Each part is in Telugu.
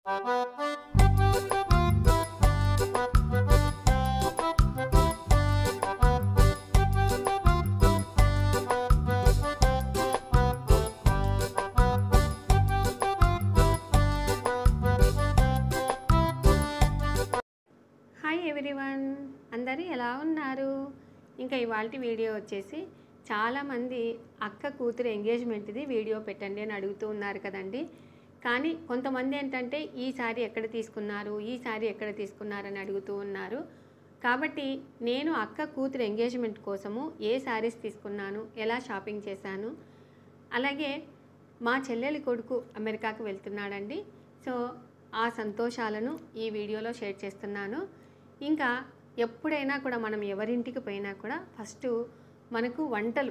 హాయ్ ఎవ్రీవన్ అందరూ ఎలా ఉన్నారు ఇంకా ఇవాళ వీడియో వచ్చేసి చాలామంది అక్క కూతురు ఎంగేజ్మెంట్ది వీడియో పెట్టండి అని అడుగుతూ ఉన్నారు కదండి కానీ కొంతమంది ఏంటంటే ఈ సారీ ఎక్కడ తీసుకున్నారు ఈ సారీ ఎక్కడ తీసుకున్నారని అడుగుతూ ఉన్నారు కాబట్టి నేను అక్క కూతురు ఎంగేజ్మెంట్ కోసము ఏ శారీస్ తీసుకున్నాను ఎలా షాపింగ్ చేశాను అలాగే మా చెల్లెలి కొడుకు అమెరికాకు వెళ్తున్నాడండి సో ఆ సంతోషాలను ఈ వీడియోలో షేర్ చేస్తున్నాను ఇంకా ఎప్పుడైనా కూడా మనం ఎవరింటికి పోయినా కూడా ఫస్ట్ మనకు వంటలు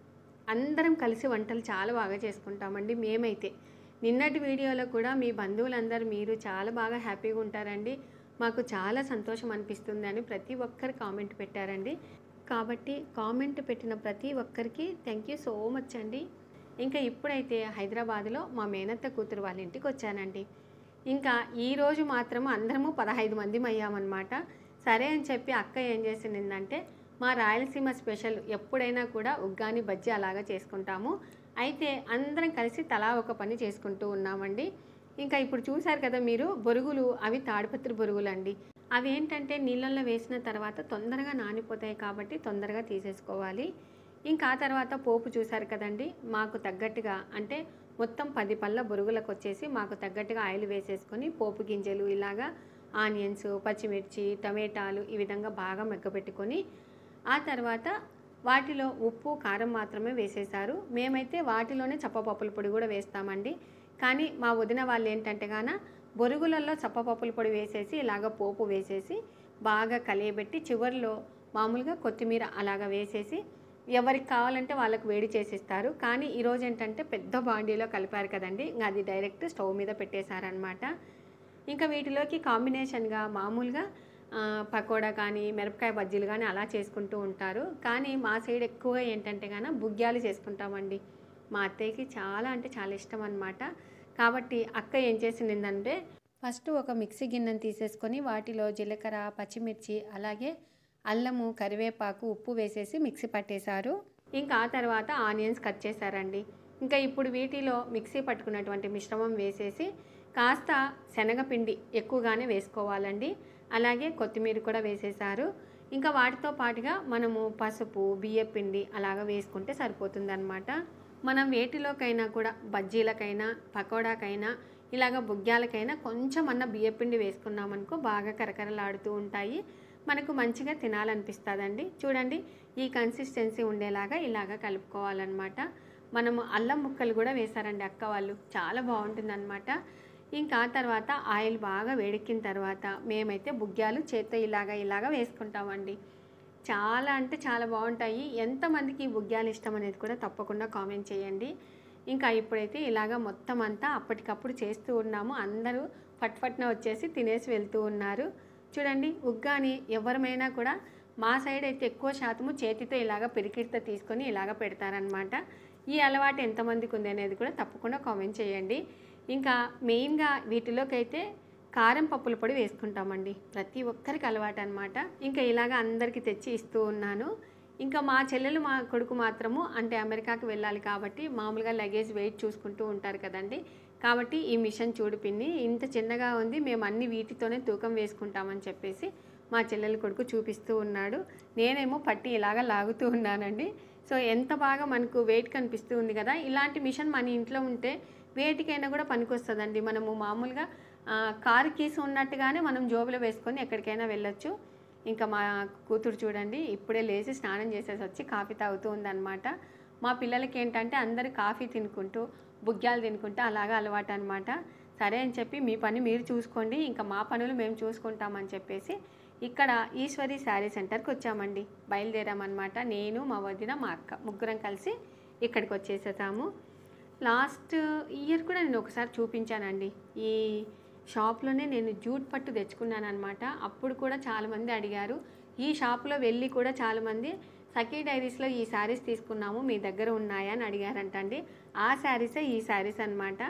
అందరం కలిసి వంటలు చాలా బాగా చేసుకుంటామండి మేమైతే నిన్నటి వీడియోలో కూడా మీ బంధువులందరూ మీరు చాలా బాగా హ్యాపీగా ఉంటారండి మాకు చాలా సంతోషం అనిపిస్తుంది అని ప్రతి ఒక్కరు కామెంట్ పెట్టారండి కాబట్టి కామెంట్ పెట్టిన ప్రతి ఒక్కరికి థ్యాంక్ యూ సో మచ్ అండి ఇంకా ఇప్పుడైతే హైదరాబాద్లో మా మేనత్త కూతురు వాళ్ళ ఇంటికి వచ్చానండి ఇంకా ఈరోజు మాత్రం అందరము పదహైదు మంది అయ్యామన్నమాట సరే అని చెప్పి అక్క ఏం చేసిందంటే మా రాయలసీమ స్పెషల్ ఎప్పుడైనా కూడా ఉగ్గాని బజ్జీ అలాగా చేసుకుంటాము అయితే అందరం కలిసి తలా ఒక పని చేసుకుంటూ ఉన్నామండి ఇంకా ఇప్పుడు చూశారు కదా మీరు బొరుగులు అవి తాడిపత్రి బొరుగులు అండి అవి ఏంటంటే నీళ్ళల్లో వేసిన తర్వాత తొందరగా నానిపోతాయి కాబట్టి తొందరగా తీసేసుకోవాలి ఇంకా ఆ తర్వాత పోపు చూశారు కదండి మాకు తగ్గట్టుగా అంటే మొత్తం పది పళ్ళ బొరుగులకు వచ్చేసి మాకు తగ్గట్టుగా ఆయిల్ వేసేసుకొని పోపు గింజలు ఇలాగా ఆనియన్స్ పచ్చిమిర్చి టమాటాలు ఈ విధంగా బాగా మెగ్గపెట్టుకొని ఆ తర్వాత వాటిలో ఉప్పు కారం మాత్రమే వేసేశారు మేమైతే వాటిలోనే చప్పపప్పుల పొడి కూడా వేస్తామండి కానీ మా వదిన వాళ్ళు ఏంటంటే గాన బొరుగులలో చప్పపప్పుల పొడి వేసేసి ఇలాగ పోపు వేసేసి బాగా కలియబెట్టి చివరిలో మామూలుగా కొత్తిమీర అలాగ వేసేసి ఎవరికి కావాలంటే వాళ్ళకు వేడి చేసిస్తారు కానీ ఈరోజు ఏంటంటే పెద్ద బాండీలో కలిపారు కదండి ఇంకా అది డైరెక్ట్ స్టవ్ మీద పెట్టేశారనమాట ఇంకా వీటిలోకి కాంబినేషన్గా మామూలుగా ఆ, పకోడా కానీ మిరపకాయ బజ్జీలు కానీ అలా చేసుకుంటూ ఉంటారు కానీ మా సైడ్ ఎక్కువగా ఏంటంటే గాన బుగ్గ్యాలు చేసుకుంటామండి మా అత్తయ్యకి చాలా అంటే చాలా ఇష్టం అనమాట కాబట్టి అక్క ఏం చేసిందంటే ఫస్ట్ ఒక మిక్సీ గిన్నెను తీసేసుకొని వాటిలో జీలకర్ర పచ్చిమిర్చి అలాగే అల్లము కరివేపాకు ఉప్పు వేసేసి మిక్సీ పట్టేశారు ఇంకా ఆ తర్వాత ఆనియన్స్ కట్ చేశారండి ఇంకా ఇప్పుడు వీటిలో మిక్సీ పట్టుకున్నటువంటి మిశ్రమం వేసేసి కాస్త శనగపిండి ఎక్కువగానే వేసుకోవాలండి అలాగే కొత్తిమీర కూడా వేసేసారు ఇంకా వాటితో పాటుగా మనము పసుపు బియ్యపిండి అలాగ వేసుకుంటే సరిపోతుందన్నమాట మనం వేటిలోకైనా కూడా బజ్జీలకైనా పకోడాకైనా ఇలాగ బుగ్గ్యాలకైనా కొంచెం అన్న బియ్యపిండి వేసుకున్నామనుకో బాగా కరకరలాడుతూ ఉంటాయి మనకు మంచిగా తినాలనిపిస్తుందండి చూడండి ఈ కన్సిస్టెన్సీ ఉండేలాగా ఇలాగ కలుపుకోవాలన్నమాట మనము అల్లం ముక్కలు కూడా వేశారండి అక్క వాళ్ళు చాలా బాగుంటుందన్నమాట ఇంకా ఆ తర్వాత ఆయిల్ బాగా వేడెక్కిన తర్వాత మేమైతే బుగ్గ్యాలు చేత్తో ఇలాగ ఇలాగ వేసుకుంటామండి చాలా అంటే చాలా బాగుంటాయి ఎంతమందికి ఈ బుగ్గ్యాలు ఇష్టం అనేది కూడా తప్పకుండా కామెంట్ చేయండి ఇంకా ఇప్పుడైతే ఇలాగ మొత్తం అంతా అప్పటికప్పుడు చేస్తూ ఉన్నాము అందరూ ఫట్ ఫట్న వచ్చేసి తినేసి వెళ్తూ ఉన్నారు చూడండి ఉగ్గాని ఎవరమైనా కూడా మా సైడ్ అయితే ఎక్కువ శాతము చేతితో ఇలాగ పిరికిడితో తీసుకొని ఇలాగ పెడతారనమాట ఈ అలవాటు ఎంతమందికి ఉంది అనేది కూడా తప్పకుండా కామెంట్ చేయండి ఇంకా మెయిన్గా వీటిలోకైతే కారం పప్పుల పొడి వేసుకుంటామండి ప్రతి ఒక్కరికి అలవాటు అనమాట ఇంకా ఇలాగ అందరికీ తెచ్చి ఇస్తూ ఉన్నాను ఇంకా మా చెల్లెలు మా కొడుకు మాత్రము అంటే అమెరికాకి వెళ్ళాలి కాబట్టి మామూలుగా లగేజ్ వెయిట్ చూసుకుంటూ ఉంటారు కదండి కాబట్టి ఈ మిషన్ చూడు పిన్ని ఇంత చిన్నగా ఉంది మేము అన్ని వీటితోనే తూకం వేసుకుంటామని చెప్పేసి మా చెల్లెలు కొడుకు చూపిస్తూ ఉన్నాడు నేనేమో పట్టి ఇలాగ లాగుతూ ఉన్నానండి సో ఎంత బాగా మనకు వెయిట్ కనిపిస్తూ ఉంది కదా ఇలాంటి మిషన్ మన ఇంట్లో ఉంటే వేటికైనా కూడా పనికొస్తుందండి మనము మామూలుగా ఆ, కారు కీస్ ఉన్నట్టుగానే మనం జోబులో వేసుకొని ఎక్కడికైనా వెళ్ళొచ్చు ఇంకా మా కూతురు చూడండి ఇప్పుడే లేచి స్నానం చేసేసి వచ్చి కాఫీ తాగుతూ ఉందన్నమాట మా పిల్లలకి ఏంటంటే అందరూ కాఫీ తినుకుంటూ బుగ్గ్యాలు తినుకుంటూ అలాగా అలవాటు అనమాట సరే అని చెప్పి మీ పని మీరు చూసుకోండి ఇంకా మా పనులు మేము చూసుకుంటామని చెప్పేసి ఇక్కడ ఈశ్వరి శారీ సెంటర్కి వచ్చామండి బయలుదేరామన్నమాట నేను మా వదిన మా అక్క ముగ్గురం కలిసి ఇక్కడికి వచ్చేసేసాము లాస్ట్ ఇయర్ కూడా నేను ఒకసారి చూపించానండి ఈ షాప్లోనే నేను జూట్ పట్టు తెచ్చుకున్నాను అనమాట అప్పుడు కూడా చాలామంది అడిగారు ఈ షాప్లో వెళ్ళి కూడా చాలామంది సఖీ డైరీస్లో ఈ శారీస్ తీసుకున్నాము మీ దగ్గర ఉన్నాయా అని అడిగారంటండి ఆ శారీసే ఈ శారీస్ అనమాట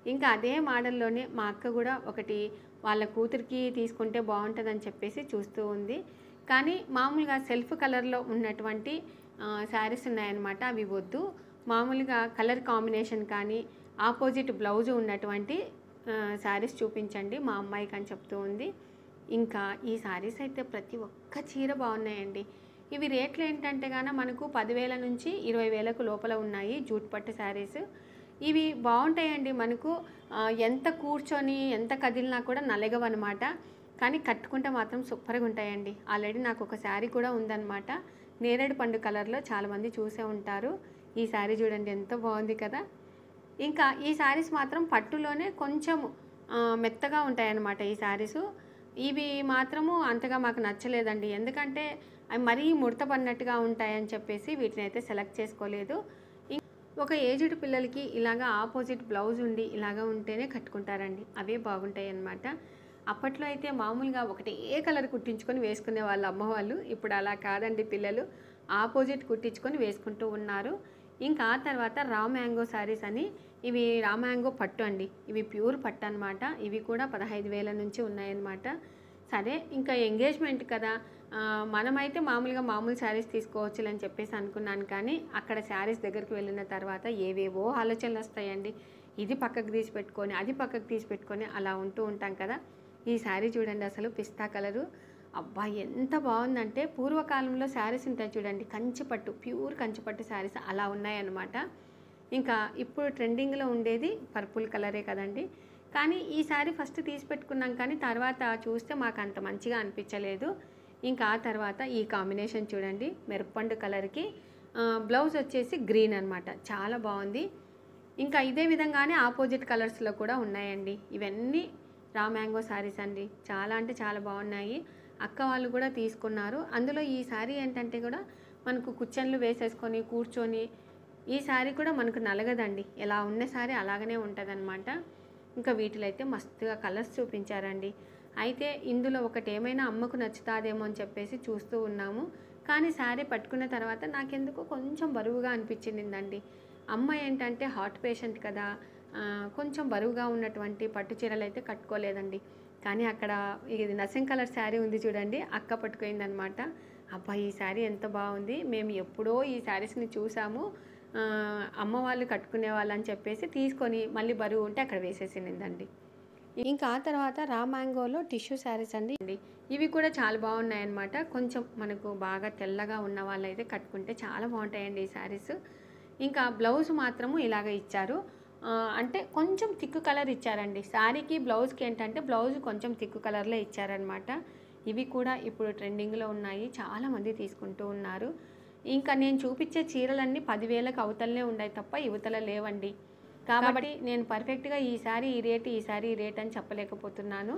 ఇంకా అదే మోడల్లోనే మా అక్క కూడా ఒకటి వాళ్ళ కూతురికి తీసుకుంటే బాగుంటుందని చెప్పేసి చూస్తూ ఉంది కానీ మామూలుగా సెల్ఫ్ కలర్లో ఉన్నటువంటి శారీస్ ఉన్నాయన్నమాట అవి వద్దు మామూలుగా కలర్ కాంబినేషన్ కానీ ఆపోజిట్ బ్లౌజ్ ఉన్నటువంటి శారీస్ చూపించండి మా అమ్మాయికి అని చెప్తూ ఉంది ఇంకా ఈ శారీస్ అయితే ప్రతి ఒక్క చీర బాగున్నాయండి ఇవి రేట్లు ఏంటంటే గాన మనకు పదివేల నుంచి ఇరవై వేలకు లోపల ఉన్నాయి జూట్ పట్టు శారీస్ ఇవి బాగుంటాయండి మనకు ఆ, ఎంత కూర్చొని ఎంత కదిలినా కూడా నలగవన్నమాట కానీ కట్టుకుంటే మాత్రం సూపర్గా ఉంటాయండి ఆల్రెడీ నాకు ఒక శారీ కూడా ఉందన్నమాట నేరేడు పండు కలర్లో చాలామంది చూసే ఉంటారు ఈ శారీ చూడండి ఎంత బాగుంది కదా ఇంకా ఈ శారీస్ మాత్రం పట్టులోనే కొంచెం ఆ, మెత్తగా ఉంటాయన్నమాట ఈ శారీస్ ఇవి మాత్రము అంతగా మాకు నచ్చలేదండి ఎందుకంటే అవి మరీ ముడత పడినట్టుగా ఉంటాయని చెప్పేసి వీటిని అయితే సెలెక్ట్ చేసుకోలేదు ఇం- ఒక ఏజ్డ్ పిల్లలకి ఇలాగా ఆపోజిట్ బ్లౌజ్ ఉండి ఇలాగా ఉంటేనే కట్టుకుంటారండి అవే బాగుంటాయి అన్నమాట అప్పట్లో అయితే మామూలుగా ఒకటే కలర్ కుట్టించుకొని వేసుకునే వాళ్ళ అమ్మ వాళ్ళు ఇప్పుడు అలా కాదండి పిల్లలు ఆపోజిట్ కుట్టించుకొని వేసుకుంటూ ఉన్నారు ఇంకా ఆ తర్వాత రా మ్యాంగో శారీస్ అని ఇవి రా మ్యాంగో పట్టు అండి ఇవి ప్యూర్ పట్టు అనమాట ఇవి కూడా పదహైదు వేల నుంచి ఉన్నాయన్నమాట సరే ఇంకా ఎంగేజ్మెంట్ కదా ఆ, మనమైతే మామూలుగా మామూలు శారీస్ తీసుకోవచ్చు అని చెప్పేసి అనుకున్నాను కానీ అక్కడ శారీస్ దగ్గరికి వెళ్ళిన తర్వాత ఏవేవో ఆలోచనలు వస్తాయండి ఇది పక్కకు తీసి పెట్టుకొని అది పక్కకు తీసి పెట్టుకొని అలా ఉంటూ ఉంటాం కదా ఈ శారీ చూడండి అసలు పిస్తా కలరు అబ్బా ఎంత బాగుందంటే పూర్వకాలంలో శారీస్ ఉంటాయి చూడండి కంచిపట్టు ప్యూర్ కంచిపట్టు శారీస్ అలా ఉన్నాయన్నమాట ఇంకా ఇప్పుడు ట్రెండింగ్లో ఉండేది పర్పుల్ కలరే కదండి కానీ ఈ శారీ ఫస్ట్ తీసి పెట్టుకున్నాం కానీ తర్వాత చూస్తే మాకు అంత మంచిగా అనిపించలేదు ఇంకా ఆ తర్వాత ఈ కాంబినేషన్ చూడండి మెరుపండు కలర్కి ఆ, బ్లౌజ్ వచ్చేసి గ్రీన్ అనమాట చాలా బాగుంది ఇంకా ఇదే విధంగానే ఆపోజిట్ కలర్స్లో కూడా ఉన్నాయండి ఇవన్నీ రా మ్యాంగో శారీస్ అండి చాలా అంటే చాలా బాగున్నాయి అక్క వాళ్ళు కూడా తీసుకున్నారు అందులో ఈ శారీ ఏంటంటే కూడా మనకు కుచ్చన్లు వేసేసుకొని కూర్చొని ఈ శారీ కూడా మనకు నలగదండి ఎలా ఉన్న శారీ అలాగనే ఉంటుందన్నమాట ఇంకా వీటిలో అయితే మస్తుగా కలర్స్ చూపించారండి అయితే ఇందులో ఒకటి ఏమైనా అమ్మకు నచ్చుతాదేమో అని చెప్పేసి చూస్తూ ఉన్నాము కానీ శారీ పట్టుకున్న తర్వాత నాకెందుకో కొంచెం బరువుగా అనిపించిందండి అమ్మ ఏంటంటే హార్ట్ పేషెంట్ కదా ఆ, కొంచెం బరువుగా ఉన్నటువంటి పట్టు చీరలు అయితే కట్టుకోలేదండి కానీ అక్కడ ఇది నసింగ్ కలర్ శారీ ఉంది చూడండి అక్క పట్టుకోయిందనమాట అబ్బా ఈ శారీ ఎంత బాగుంది మేము ఎప్పుడో ఈ శారీస్ని చూసాము ఆ, అమ్మ వాళ్ళు కట్టుకునే వాళ్ళు అని చెప్పేసి తీసుకొని మళ్ళీ బరువు ఉంటే అక్కడ వేసేసిందండి ఇంకా ఆ తర్వాత రా మ్యాంగోలో టిష్యూ శారీస్ అండి ఇవి కూడా చాలా బాగున్నాయి అన్నమాట కొంచెం మనకు బాగా తెల్లగా ఉన్న వాళ్ళైతే కట్టుకుంటే చాలా బాగుంటాయండి ఈ శారీస్ ఇంకా బ్లౌజ్ మాత్రము ఇలాగ ఇచ్చారు ఆ, అంటే కొంచెం తిక్కు కలర్ ఇచ్చారండి శారీకి బ్లౌజ్కి ఏంటంటే బ్లౌజ్ కొంచెం తిక్కు కలర్లో ఇచ్చారనమాట ఇవి కూడా ఇప్పుడు ట్రెండింగ్లో ఉన్నాయి చాలామంది తీసుకుంటూ ఉన్నారు ఇంకా నేను చూపించే చీరలన్నీ పదివేలకు అవతలనే ఉన్నాయి తప్ప యువతల లేవండి కాబట్టి నేను పర్ఫెక్ట్గా ఈసారి ఈ రేటు ఈసారి ఈ రేట్ అని చెప్పలేకపోతున్నాను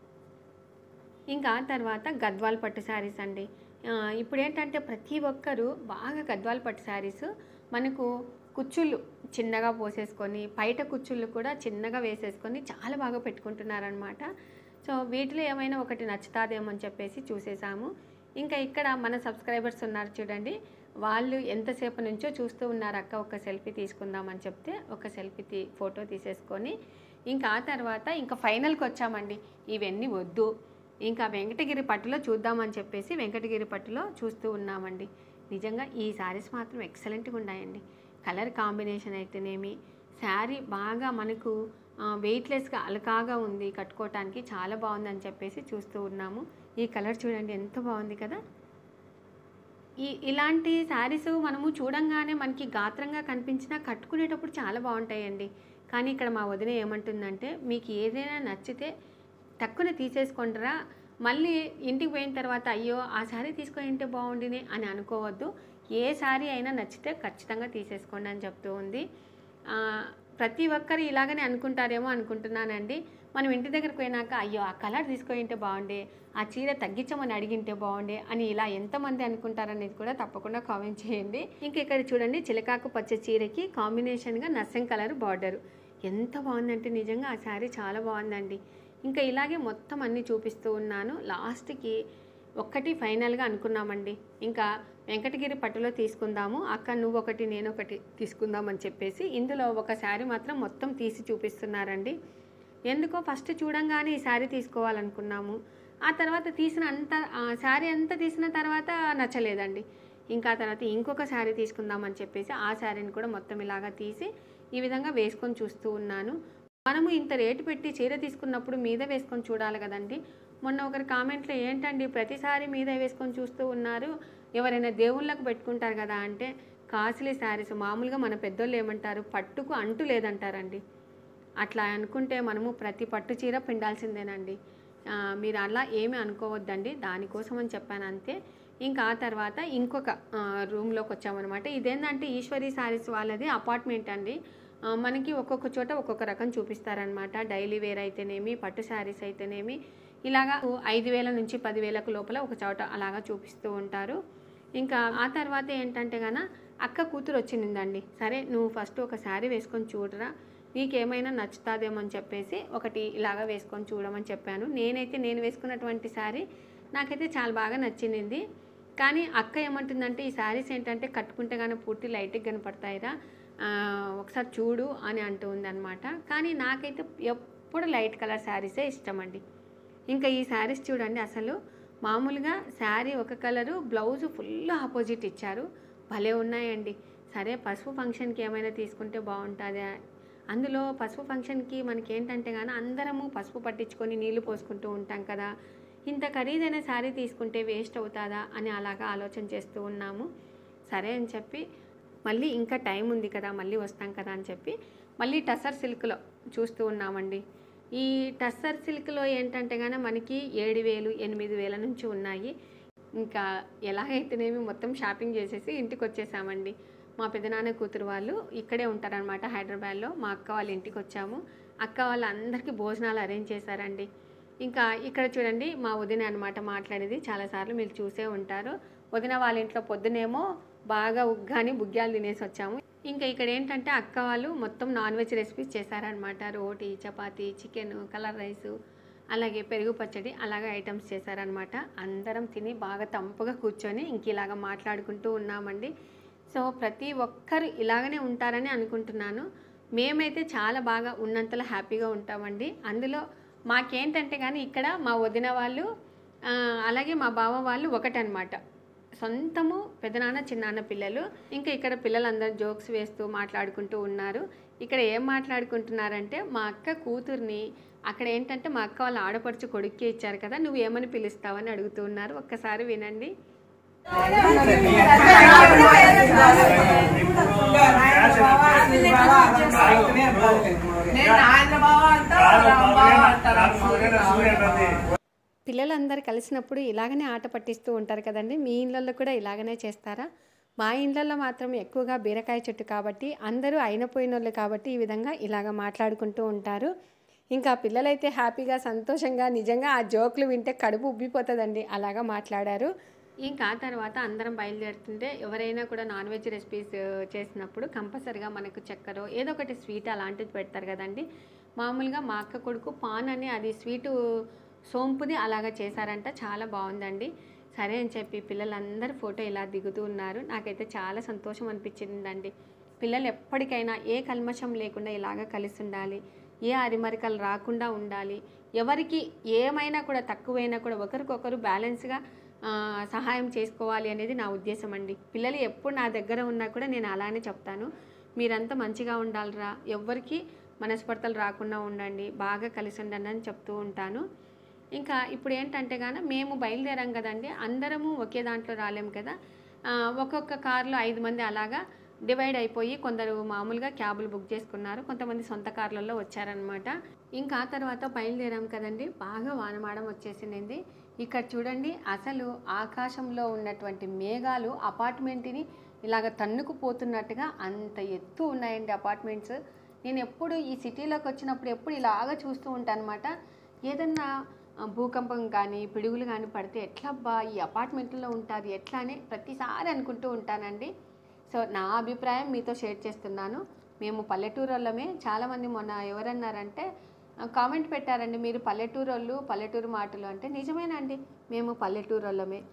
ఇంకా ఆ తర్వాత గద్వాల్ పట్టు శారీస్ అండి ఆ, ఇప్పుడు ఏంటంటే ప్రతి ఒక్కరూ బాగా గద్వాల్ పట్టు శారీస్ మనకు కుచ్చుళ్ళు చిన్నగా పోసేసుకొని బయట కుచ్చుళ్ళు కూడా చిన్నగా వేసేసుకొని చాలా బాగా పెట్టుకుంటున్నారనమాట సో వీటిలో ఏమైనా ఒకటి నచ్చుతాదేమో అని చెప్పేసి చూసేసాము ఇంకా ఇక్కడ మన సబ్స్క్రైబర్స్ ఉన్నారు చూడండి వాళ్ళు ఎంతసేపు నుంచో చూస్తూ ఉన్నారు అక్క ఒక సెల్ఫీ తీసుకుందామని చెప్తే ఒక సెల్ఫీ తీ ఫోటో తీసేసుకొని ఇంకా ఆ తర్వాత ఇంకా ఫైనల్కి వచ్చామండి ఇవన్నీ వద్దు ఇంకా వెంకటగిరి పట్టులో చూద్దామని చెప్పేసి వెంకటగిరి పట్టులో చూస్తూ ఉన్నామండి నిజంగా ఈ శారీస్ మాత్రం ఎక్సలెంట్గా ఉన్నాయండి కలర్ కాంబినేషన్ అయితేనేమి శారీ బాగా మనకు వెయిట్లెస్గా అలకాగా ఉంది కట్టుకోవటానికి చాలా బాగుందని చెప్పేసి చూస్తూ ఉన్నాము ఈ కలర్ చూడండి ఎంత బాగుంది కదా ఈ ఇలాంటి శారీస్ మనము చూడంగానే మనకి గాత్రంగా కనిపించినా కట్టుకునేటప్పుడు చాలా బాగుంటాయండి కానీ ఇక్కడ మా వదిన ఏమంటుందంటే మీకు ఏదైనా నచ్చితే టక్కున తీసేసుకుంటారా మళ్ళీ ఇంటికి పోయిన తర్వాత అయ్యో ఆ శారీ తీసుకొని ఉంటే బాగుండినే అని అనుకోవద్దు ఏ శారీ అయినా నచ్చితే ఖచ్చితంగా తీసేసుకోండి అని చెప్తూ ఉంది ఆ, ప్రతి ఒక్కరు ఇలాగనే అనుకుంటారేమో అనుకుంటున్నానండి మనం ఇంటి దగ్గరికి పోయినాక అయ్యో ఆ కలర్ తీసుకొని ఉంటే బాగుండే ఆ చీర తగ్గించమని అడిగింటే బాగుండే అని ఇలా ఎంతమంది అనుకుంటారనేది కూడా తప్పకుండా కామెంట్ చేయండి ఇంక ఇక్కడ చూడండి చిలకాకు పచ్చ చీరకి కాంబినేషన్గా నర్సింగ్ కలర్ బార్డర్ ఎంత బాగుందంటే నిజంగా ఆ శారీ చాలా బాగుందండి ఇంకా ఇలాగే మొత్తం అన్నీ చూపిస్తూ ఉన్నాను లాస్ట్కి ఒక్కటి ఫైనల్గా అనుకున్నామండి ఇంకా వెంకటగిరి పట్టులో తీసుకుందాము అక్క నువ్వు ఒకటి నేను ఒకటి తీసుకుందాం అని చెప్పేసి ఇందులో ఒక శారీ మాత్రం మొత్తం తీసి చూపిస్తున్నారండి ఎందుకో ఫస్ట్ చూడంగానే ఈ శారీ తీసుకోవాలనుకున్నాము ఆ తర్వాత తీసిన అంత ఆ శారీ అంతా తీసిన తర్వాత నచ్చలేదండి ఇంకా ఆ తర్వాత ఇంకొక శారీ తీసుకుందామని చెప్పేసి ఆ శారీని కూడా మొత్తం ఇలాగా తీసి ఈ విధంగా వేసుకొని చూస్తూ ఉన్నాను మనము ఇంత రేటు పెట్టి చీర తీసుకున్నప్పుడు మీద వేసుకొని చూడాలి కదండి మొన్న ఒకరి కామెంట్లో ఏంటండి ప్రతిసారి మీద వేసుకొని చూస్తూ ఉన్నారు ఎవరైనా దేవుళ్ళకు పెట్టుకుంటారు కదా అంటే కాస్ట్లీ శారీస్ మామూలుగా మన పెద్దోళ్ళు ఏమంటారు పట్టుకు అంటు లేదంటారండి అట్లా అనుకుంటే మనము ప్రతి పట్టు చీర పిండాల్సిందేనండి ఆ, మీరు అలా ఏమీ అనుకోవద్దండి దానికోసం అని చెప్పాను అంతే ఇంకా ఆ తర్వాత ఇంకొక ఆ, రూమ్లోకి వచ్చామన్నమాట ఇదేంటంటే ఈశ్వరి శారీస్ వాళ్ళది అపార్ట్మెంట్ అండి ఆ, మనకి ఒక్కొక్క చోట ఒక్కొక్క రకం చూపిస్తారనమాట డైలీ వేర్ అయితేనేమి పట్టు శారీస్ అయితేనేమి ఇలాగా ఐదు వేల నుంచి పదివేలకు లోపల ఒక చోట అలాగా చూపిస్తూ ఉంటారు ఇంకా ఆ తర్వాత ఏంటంటే గన అక్క కూతురు వచ్చిందండి సరే నువ్వు ఫస్ట్ ఒక శారీ వేసుకొని చూడరా నీకేమైనా నచ్చుతాదేమో అని చెప్పేసి ఒకటి ఇలాగా వేసుకొని చూడమని చెప్పాను నేనైతే నేను వేసుకున్నటువంటి శారీ నాకైతే చాలా బాగా నచ్చింది కానీ అక్క ఏమంటుందంటే ఈ శారీస్ ఏంటంటే కట్టుకుంటే కానీ పూర్తి లైట్గా కనపడతాయిరా ఆ, ఒకసారి చూడు అని అంటూ ఉందన్నమాట కానీ నాకైతే ఎప్పుడు లైట్ కలర్ శారీసే ఇష్టం అండి ఇంకా ఈ శారీస్ చూడండి అసలు మామూలుగా శారీ ఒక కలరు బ్లౌజ్ ఫుల్ ఆపోజిట్ ఇచ్చారు భలే ఉన్నాయండి సరే పసుపు ఫంక్షన్కి ఏమైనా తీసుకుంటే బాగుంటుంది అందులో పసుపు ఫంక్షన్కి మనకి ఏంటంటే కానీ అందరము పసుపు పట్టించుకొని నీళ్లు పోసుకుంటూ ఉంటాం కదా ఇంత ఖరీదైన శారీ తీసుకుంటే వేస్ట్ అవుతుందా అని అలాగా ఆలోచన చేస్తూ ఉన్నాము సరే అని చెప్పి మళ్ళీ ఇంకా టైం ఉంది కదా మళ్ళీ వస్తాం కదా అని చెప్పి మళ్ళీ టసర్ సిల్క్లో చూస్తూ ఉన్నామండి ఈ టస్సర్ సిల్క్లో ఏంటంటే కానీ మనకి ఏడు వేలు ఎనిమిది వేల నుంచి ఉన్నాయి ఇంకా ఎలాగైతేనేమి మొత్తం షాపింగ్ చేసేసి ఇంటికి వచ్చేసామండి మా పెదనాన్న కూతురు వాళ్ళు ఇక్కడే ఉంటారనమాట హైదరాబాద్లో మా అక్క వాళ్ళ ఇంటికి వచ్చాము అక్క వాళ్ళందరికీ భోజనాలు అరేంజ్ చేశారండి ఇంకా ఇక్కడ చూడండి మా వదిన అనమాట మాట్లాడేది చాలాసార్లు మీరు చూసే ఉంటారు వదిన వాళ్ళ ఇంట్లో పొద్దునేమో బాగా ఉగ్గాని బుగ్గ్యాలు తినేసి వచ్చాము ఇంకా ఇక్కడ ఏంటంటే అక్క వాళ్ళు మొత్తం నాన్ వెజ్ రెసిపీస్ చేశారనమాట రోటీ చపాతీ చికెన్ కలర్ రైసు అలాగే పెరుగు పచ్చడి అలాగే ఐటమ్స్ చేశారనమాట అందరం తిని బాగా తంపుగా కూర్చొని ఇంక ఇలాగ మాట్లాడుకుంటూ ఉన్నామండి సో ప్రతి ఒక్కరు ఇలాగనే ఉంటారని అనుకుంటున్నాను మేమైతే చాలా బాగా ఉన్నంతలో హ్యాపీగా ఉంటామండి అందులో మాకేంటంటే కానీ ఇక్కడ మా వదిన వాళ్ళు ఆ, అలాగే మా బావ వాళ్ళు ఒకటనమాట సొంతము పెదనాన్న చిన్నాన్న పిల్లలు ఇంకా ఇక్కడ పిల్లలందరూ జోక్స్ వేస్తూ మాట్లాడుకుంటూ ఉన్నారు ఇక్కడ ఏం మాట్లాడుకుంటున్నారంటే మా అక్క కూతుర్ని అక్కడ ఏంటంటే మా అక్క వాళ్ళ ఆడపడుచు కొడుక్కి ఇచ్చారు కదా నువ్వు ఏమని పిలుస్తావని అడుగుతూ ఉన్నారు ఒక్కసారి వినండి నేను ఆయన బావ అంటా రామ్ బావ అంటారు పిల్లలందరూ కలిసినప్పుడు ఇలాగనే ఆట పట్టిస్తూ ఉంటారు కదండి మీ ఇళ్ళల్లో కూడా ఇలాగనే చేస్తారా మా ఇండ్లలో మాత్రం ఎక్కువగా బీరకాయ చెట్టు కాబట్టి అందరూ అయిన పోయినోళ్ళు కాబట్టి ఈ విధంగా ఇలాగ మాట్లాడుకుంటూ ఉంటారు ఇంకా పిల్లలైతే హ్యాపీగా సంతోషంగా నిజంగా ఆ జోకులు వింటే కడుపు ఉబ్బిపోతుందండి అలాగా మాట్లాడారు ఇంకా ఆ తర్వాత అందరం బయలుదేరుతుంటే ఎవరైనా కూడా నాన్ వెజ్ రెసిపీస్ చేసినప్పుడు కంపల్సరిగా మనకు చక్కెర ఏదో ఒకటి స్వీట్ అలాంటిది పెడతారు కదండి మామూలుగా మా అక్క కొడుకు పాన్ అని అది స్వీటు సోంపుది అలాగా చేశారంట చాలా బాగుందండి సరే అని చెప్పి పిల్లలందరూ ఫోటో ఇలా దిగుతూ ఉన్నారు నాకైతే చాలా సంతోషం అనిపించిందండి పిల్లలు ఎప్పటికైనా ఏ కల్మషం లేకుండా ఇలాగ కలిసి ఉండాలి ఏ అరిమరికలు రాకుండా ఉండాలి ఎవరికి ఏమైనా కూడా తక్కువైనా కూడా ఒకరికొకరు బ్యాలెన్స్గా ఆ, సహాయం చేసుకోవాలి అనేది నా ఉద్దేశం అండి పిల్లలు ఎప్పుడు నా దగ్గర ఉన్నా కూడా నేను అలానే చెప్తాను మీరంతా మంచిగా ఉండాలిరా ఎవ్వరికి మనస్పర్ధలు రాకుండా ఉండండి బాగా కలిసి ఉండండి అని చెప్తూ ఉంటాను ఇంకా ఇప్పుడు ఏంటంటే గాన మేము బయలుదేరాం కదండి అందరము ఒకే దాంట్లో రాలేం కదా ఆ, ఒక్కొక్క కారులో ఐదు మంది అలాగా డివైడ్ అయిపోయి కొందరు మామూలుగా క్యాబులు బుక్ చేసుకున్నారు కొంతమంది సొంత కార్లలో వచ్చారనమాట ఇంకా ఆ తర్వాత బయలుదేరాం కదండి బాగా వానమాడం వచ్చేసింది ఇక్కడ చూడండి అసలు ఆకాశంలో ఉన్నటువంటి మేఘాలు అపార్ట్మెంట్ని ఇలాగ తన్నుకుపోతున్నట్టుగా అంత ఎత్తు ఉన్నాయండి అపార్ట్మెంట్స్ నేను ఎప్పుడు ఈ సిటీలోకి వచ్చినప్పుడు ఎప్పుడు ఇలాగ చూస్తూ ఉంటాను అనమాట ఏదన్నా ఆ, భూకంపం కానీ పిడుగులు కానీ పడితే ఎట్లబ్బా ఈ అపార్ట్మెంట్లో ఉంటారు ఎట్లా అని ప్రతిసారి అనుకుంటూ ఉంటానండి సో నా అభిప్రాయం మీతో షేర్ చేస్తున్నాను మేము పల్లెటూరులోమే చాలామంది మొన్న ఎవరన్నారంటే ఆ, కామెంట్ పెట్టారండి మీరు పల్లెటూరు వాళ్ళు పల్లెటూరు మాటలు అంటే నిజమేనండి మేము పల్లెటూరు వాళ్ళమే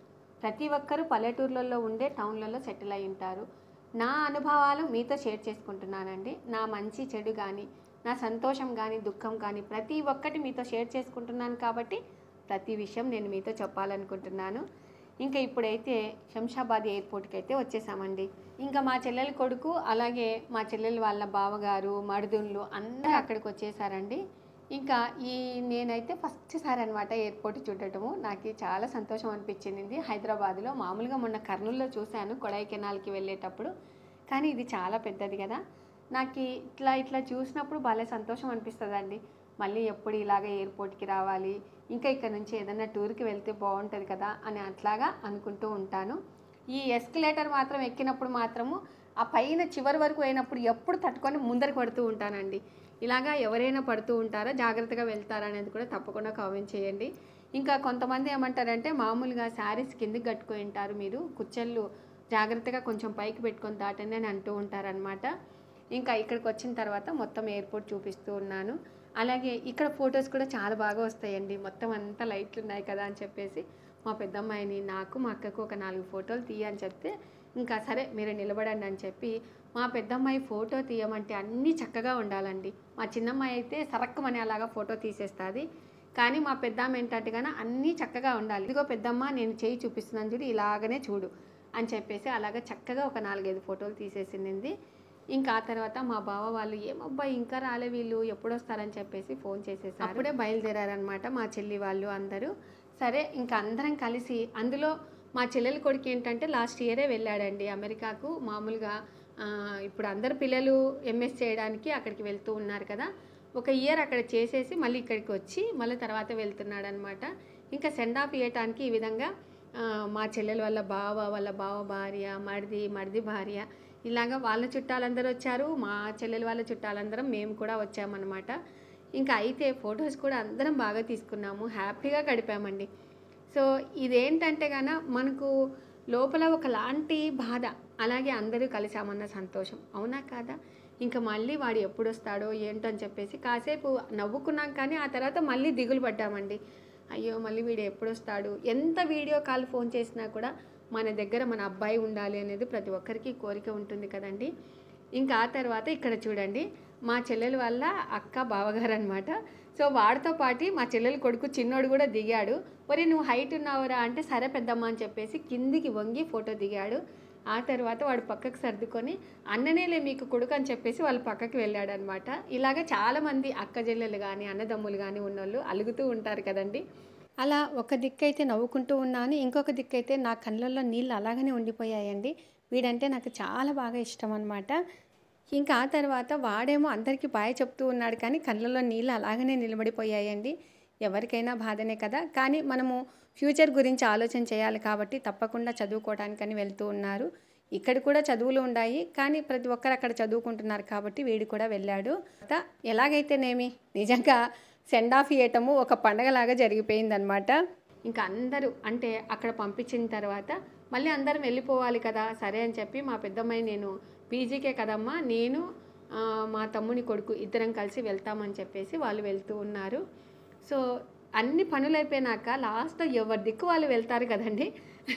ప్రతి ఒక్కరూ పల్లెటూర్లలో ఉండే టౌన్లలో సెటిల్ అయి ఉంటారు నా అనుభవాలు మీతో షేర్ చేసుకుంటున్నానండి నా మంచి చెడు కానీ నా సంతోషం కానీ దుఃఖం కానీ ప్రతి ఒక్కటి మీతో షేర్ చేసుకుంటున్నాను కాబట్టి ప్రతి విషయం నేను మీతో చెప్పాలనుకుంటున్నాను ఇంకా ఇప్పుడైతే శంషాబాద్ ఎయిర్పోర్ట్కి అయితే వచ్చేసామండి ఇంకా మా చెల్లెల కొడుకు అలాగే మా చెల్లెలు వాళ్ళ బావగారు మరుదుళ్ళు అందరూ అక్కడికి వచ్చేసారండి ఇంకా ఈ నేనైతే ఫస్ట్ సారి అనమాట ఎయిర్పోర్ట్ చూడటము నాకు చాలా సంతోషం అనిపించింది హైదరాబాద్లో మామూలుగా మొన్న కర్నూలులో చూశాను కొడైకెనాల్కి వెళ్ళేటప్పుడు కానీ ఇది చాలా పెద్దది కదా నాకు ఇట్లా ఇట్లా చూసినప్పుడు భలే సంతోషం అనిపిస్తుందండి మళ్ళీ ఎప్పుడు ఇలాగ ఎయిర్పోర్ట్కి రావాలి ఇంకా ఇక్కడ నుంచి ఏదైనా టూర్కి వెళ్తే బాగుంటుంది కదా అని అట్లాగా అనుకుంటూ ఉంటాను ఈ ఎస్కలేటర్ మాత్రం ఎక్కినప్పుడు మాత్రము ఆ పైన చివరి వరకు అయినప్పుడు ఎప్పుడు తట్టుకొని ముందరికి పడుతూ ఉంటానండి ఇలాగా ఎవరైనా పడుతూ ఉంటారా జాగ్రత్తగా వెళ్తారా అనేది కూడా తప్పకుండా కామెంట్ చేయండి ఇంకా కొంతమంది ఏమంటారంటే మామూలుగా శారీస్ కిందకి కట్టుకొని ఉంటారు మీరు కుచ్చెళ్ళు జాగ్రత్తగా కొంచెం పైకి పెట్టుకొని దాటండి అని అంటూ ఉంటారనమాట ఇంకా ఇక్కడికి వచ్చిన తర్వాత మొత్తం ఎయిర్పోర్ట్ చూపిస్తూ ఉన్నాను అలాగే ఇక్కడ ఫొటోస్ కూడా చాలా బాగా వస్తాయండి మొత్తం అంతా లైట్లు ఉన్నాయి కదా అని చెప్పేసి మా పెద్దమ్మాయిని నాకు మా అక్కకు ఒక నాలుగు ఫోటోలు తీయని చెప్తే ఇంకా సరే మీరు నిలబడండి అని చెప్పి మా పెద్దమ్మాయి ఫోటో తీయమంటే అన్నీ చక్కగా ఉండాలండి మా చిన్నమ్మాయి అయితే సరక్కమని అలాగా ఫోటో తీసేస్తుంది కానీ మా పెద్దమ్మ ఏంటంటే కానీ అన్నీ చక్కగా ఉండాలి ఇదిగో పెద్దమ్మ నేను చేయి చూపిస్తున్నాను చూడు ఇలాగనే చూడు అని చెప్పేసి అలాగ చక్కగా ఒక నాలుగైదు ఫోటోలు తీసేసింది ఇంకా ఆ తర్వాత మా బావ వాళ్ళు ఏమబ్బా ఇంకా రాలే వీళ్ళు ఎప్పుడు వస్తారని చెప్పేసి ఫోన్ చేసేసారు అప్పుడే బయలుదేరారనమాట మా చెల్లి వాళ్ళు అందరూ సరే ఇంకా అందరం కలిసి అందులో మా చెల్లెల కొడుకు ఏంటంటే లాస్ట్ ఇయరే వెళ్ళాడండి అమెరికాకు మామూలుగా ఆ, ఇప్పుడు అందరు పిల్లలు ఎంఎస్ చేయడానికి అక్కడికి వెళ్తూ ఉన్నారు కదా ఒక ఇయర్ అక్కడ చేసేసి మళ్ళీ ఇక్కడికి వచ్చి మళ్ళీ తర్వాత వెళ్తున్నాడు అనమాట ఇంకా సెండ్ ఆఫ్ ఇవ్వటానికి ఈ విధంగా ఆ, మా చెల్లెల వాళ్ళ బావ వాళ్ళ బావ భార్య మరిది మరిది భార్య ఇలాగా వాళ్ళ చుట్టాలందరూ వచ్చారు మా చెల్లెల వాళ్ళ చుట్టాలందరం మేము కూడా వచ్చామన్నమాట ఇంకా అయితే ఫొటోస్ కూడా అందరం బాగా తీసుకున్నాము హ్యాపీగా గడిపామండి సో ఇదేంటంటే గాన మనకు లోపల ఒకలాంటి బాధ అలాగే అందరూ కలిసామన్న సంతోషం అవునా కాదా ఇంకా మళ్ళీ వాడు ఎప్పుడు వస్తాడో ఏంటో అని చెప్పేసి కాసేపు నవ్వుకున్నాం కానీ ఆ తర్వాత మళ్ళీ దిగులు పడ్డామండి అయ్యో మళ్ళీ వీడు ఎప్పుడు వస్తాడు ఎంత వీడియో కాల్ ఫోన్ చేసినా కూడా మన దగ్గర మన అబ్బాయి ఉండాలి అనేది ప్రతి ఒక్కరికి కోరిక ఉంటుంది కదండి ఇంకా ఆ తర్వాత ఇక్కడ చూడండి మా చెల్లెల వల్ల అక్క బావగారు అనమాట సో వాడితో పాటు మా చెల్లెల కొడుకు చిన్నోడు కూడా దిగాడు ఒరే నువ్వు హైట్ ఉన్నావురా అంటే సరే పెద్దమ్మ అని చెప్పేసి కిందికి వంగి ఫోటో దిగాడు ఆ తర్వాత వాడు పక్కకు సర్దుకొని అన్ననేలే మీకు కొడుకు అని చెప్పేసి వాళ్ళు పక్కకి వెళ్ళాడు అనమాట ఇలాగ చాలామంది అక్క చెల్లెలు కానీ అన్నదమ్ములు కానీ ఉన్నోళ్ళు అలుగుతూ ఉంటారు కదండి అలా ఒక దిక్కైతే నవ్వుకుంటూ ఉన్నాను ఇంకొక దిక్కైతే నా కళ్ళల్లో నీళ్ళు అలాగనే ఉండిపోయాయండి వీడంటే నాకు చాలా బాగా ఇష్టం అనమాట ఇంకా ఆ తర్వాత వాడేమో అందరికీ బాయ్ చెప్తూ ఉన్నాడు కానీ కళ్ళల్లో నీళ్ళు అలాగనే నిలబడిపోయాయండి ఎవరికైనా బాధనే కదా కానీ మనము ఫ్యూచర్ గురించి ఆలోచన చేయాలి కాబట్టి తప్పకుండా చదువుకోవడానికని వెళ్తూ ఉన్నారు ఇక్కడ కూడా చదువులు ఉన్నాయి కానీ ప్రతి ఒక్కరు అక్కడ చదువుకుంటున్నారు కాబట్టి వీడు కూడా వెళ్ళాడు తర్వాత ఎలాగైతేనేమి నిజంగా సెండ్ ఆఫ్ ఇవ్వటము ఒక పండగలాగా జరిగిపోయిందనమాట ఇంకా అందరూ అంటే అక్కడ పంపించిన తర్వాత మళ్ళీ అందరం వెళ్ళిపోవాలి కదా సరే అని చెప్పి మా పెద్దమ్మాయి నేను పీజీకే కదమ్మా నేను ఆ, మా తమ్ముని కొడుకు ఇద్దరం కలిసి వెళ్తామని చెప్పేసి వాళ్ళు వెళ్తూ ఉన్నారు సో అన్ని పనులు అయిపోయినాక లాస్ట్లో ఎవరి దిక్కు వాళ్ళు వెళ్తారు కదండి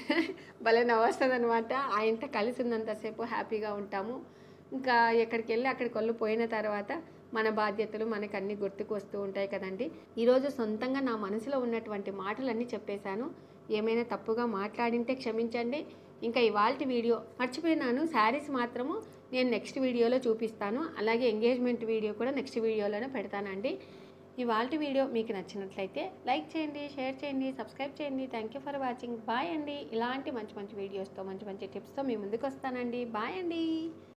భలే నవ్వస్తుంది అనమాట ఆయనతో కలిసి ఉన్నంతసేపు హ్యాపీగా ఉంటాము ఇంకా ఎక్కడికి వెళ్ళి అక్కడికి వెళ్ళి పోయిన తర్వాత మన బాధ్యతలు మనకు అన్నీ గుర్తుకు వస్తూ ఉంటాయి కదండి ఈరోజు సొంతంగా నా మనసులో ఉన్నటువంటి మాటలన్నీ చెప్పేశాను ఏమైనా తప్పుగా మాట్లాడింటే క్షమించండి ఇంకా ఇవాళ వీడియో మర్చిపోయినాను శారీస్ మాత్రము నేను నెక్స్ట్ వీడియోలో చూపిస్తాను అలాగే ఎంగేజ్మెంట్ వీడియో కూడా నెక్స్ట్ వీడియోలోనే పెడతానండి ఇవాళ వీడియో మీకు నచ్చినట్లయితే లైక్ చేయండి షేర్ చేయండి సబ్స్క్రైబ్ చేయండి thank you for watching bye అండి ఇలాంటి మంచి మంచి వీడియోస్తో మంచి మంచి టిప్స్తో మీ ముందుకు వస్తానండి బాయ్ అండి